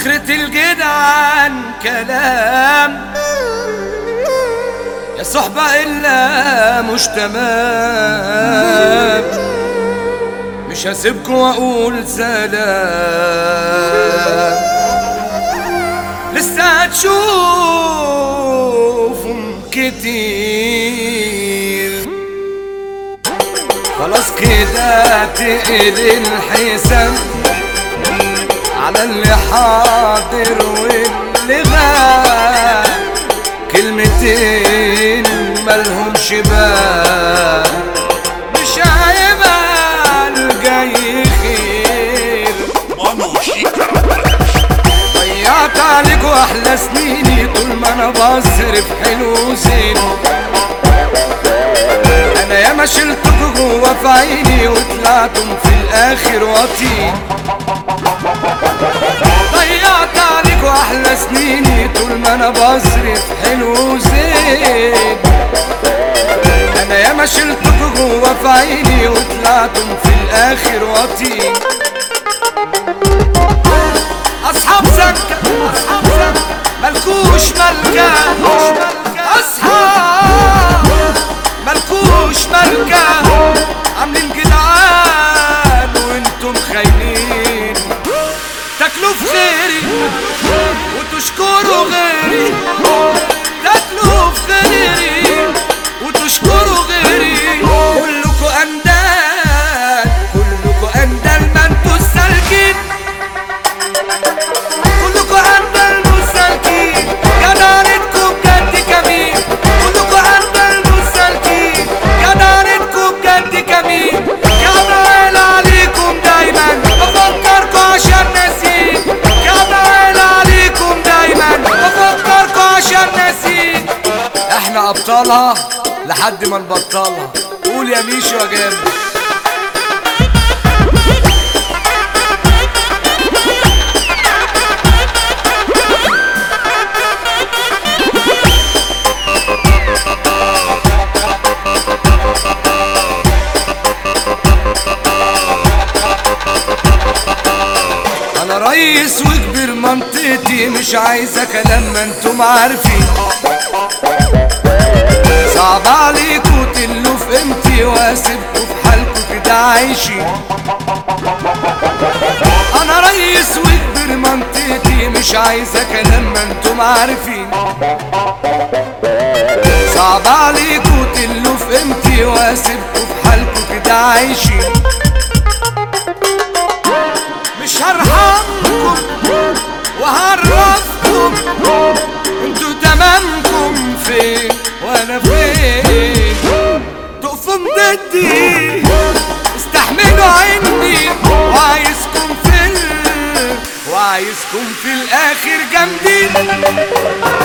اخرة الجدعان كلام يا صحبة إلا مش تمام مش هسيبكوا واقول سلام لسه هتشوفهم كتير خلاص كده تقل الحساب على اللي حاضر واللي غاب كلمتين ملهمش بال مش هيبقى الجاي خير مانو شيك ضيعت عليكوا احلى سنيني طول ما انا بصرف حلو وزين انا ياما شلتكوا جوا في عيني وطلعتم في الاخر واطين ضيعت عليكوا احلى سنيني طول ما انا بصرف حلو وزين انا ياما شلتكوا جوا في عيني وطلعتم في الاخر واطين اصحاب سكة اصحاب سكة ملكوش ملكة اصحاب ملكوش ملكة عاملين جدعان وانتم خاينين تاكلوا في خيري وتشكروا غيري تاكلوا في خيري وتشكروا غيري كلكوا اندال كلكوا اندال ما انتوا السالكين كلكوا عند المسالكين جدارتكم بجد كمين كلكوا عند المسالكين جدارتكم بجد كمين جدعان عليكم دايما بفكركوا عشان ناسين جدعان عليكم دايما بفكركوا عشان ناسين احنا ابطالها لحد ما نبطلها قول يا ميشو يا جامد انا رئيس وكبير منطقتي مش عايزه كلام ما انتم عارفين صعب عليكوا تلوا في قيمتي واسيبكوا في حالكوا كده عايشين انا رئيس وكبير منطقتي مش عايزه كلام ما انتم عارفين صعب عليكوا تلوا في قيمتي واسيبكوا في حالكوا كده عايشين مش هرحمكم وهعرفكم انتوا تمامكم فين وانا فين تقفوا ضدي استحملوا عني وعايزكم في ال... وعايزكم في الاخر جامدين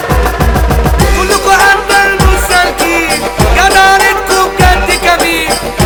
كلكوا عند المسالكين جدارتكم بجد كمين